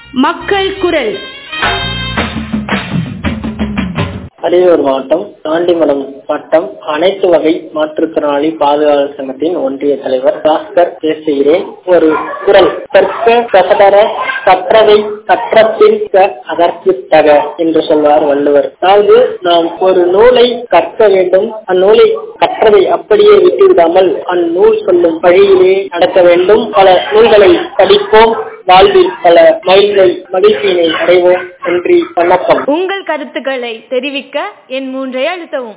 மக்கள் குரல் அரியலூர் மாவட்டம் தாண்டிமலம் வட்டம் அனைத்து வகை மாற்றுத்திறனாளி பாதுகாவலர் சங்கத்தின் ஒன்றிய தலைவர் பாஸ்கர் பேசுகிறேன் ஒரு குரல் கற்க கசடர கற்றதை கற்றபின் அதற்கு தக என்று சொல்வார் வள்ளுவர் அதாவது நாம் ஒரு நூலை கற்க வேண்டும் அந்நூலை கற்றதை அப்படியே விட்டுவிடாமல் அந்நூல் சொல்லும் வழியிலே நடக்க வேண்டும் பல நூல்களை படிப்போம் வாழ்வில் பல மயில்கள் மகிழ்ச்சியினை அடைவோம் நன்றி வணக்கம் உங்கள் கருத்துக்களை தெரிவிக்க என் மூன்றை அழுத்தவும்